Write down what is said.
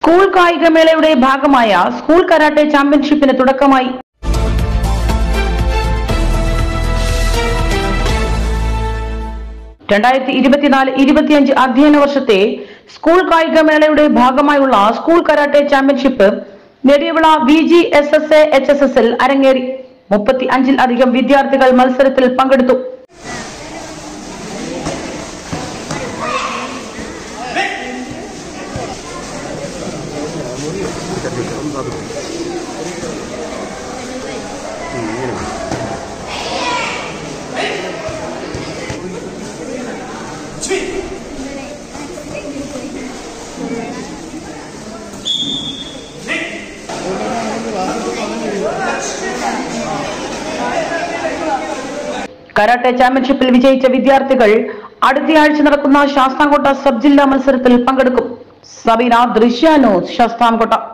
school കായികമേളയുടെ ഭാഗമായ school karate ചാമ്പ്യൻഷിപ്പിന് തുടക്കമായി രണ്ടായിരത്തി ഇരുപത്തിനാല് ഇരുപത്തിയഞ്ച് അധ്യയന വർഷത്തെ സ്കൂൾ കായികമേളയുടെ ഭാഗമായുള്ള school karate championship Nediyavila V G S S A H S എസിൽ അരങ്ങേറി മുപ്പത്തി അഞ്ചിൽ അധികം വിദ്യാർത്ഥികൾ മത്സരത്തിൽ പങ്കെടുത്തു കരാട്ടെ ചാമ്പ്യൻഷിപ്പിൽ വിജയിച്ച വിദ്യാർത്ഥികൾ അടുത്തയാഴ്ച നടക്കുന്ന ശാസ്താംകോട്ട സബ് ജില്ലാ മത്സരത്തിൽ പങ്കെടുക്കും സബീന ദൃശ്യാനോസ് ശാസ്താംകോട്ട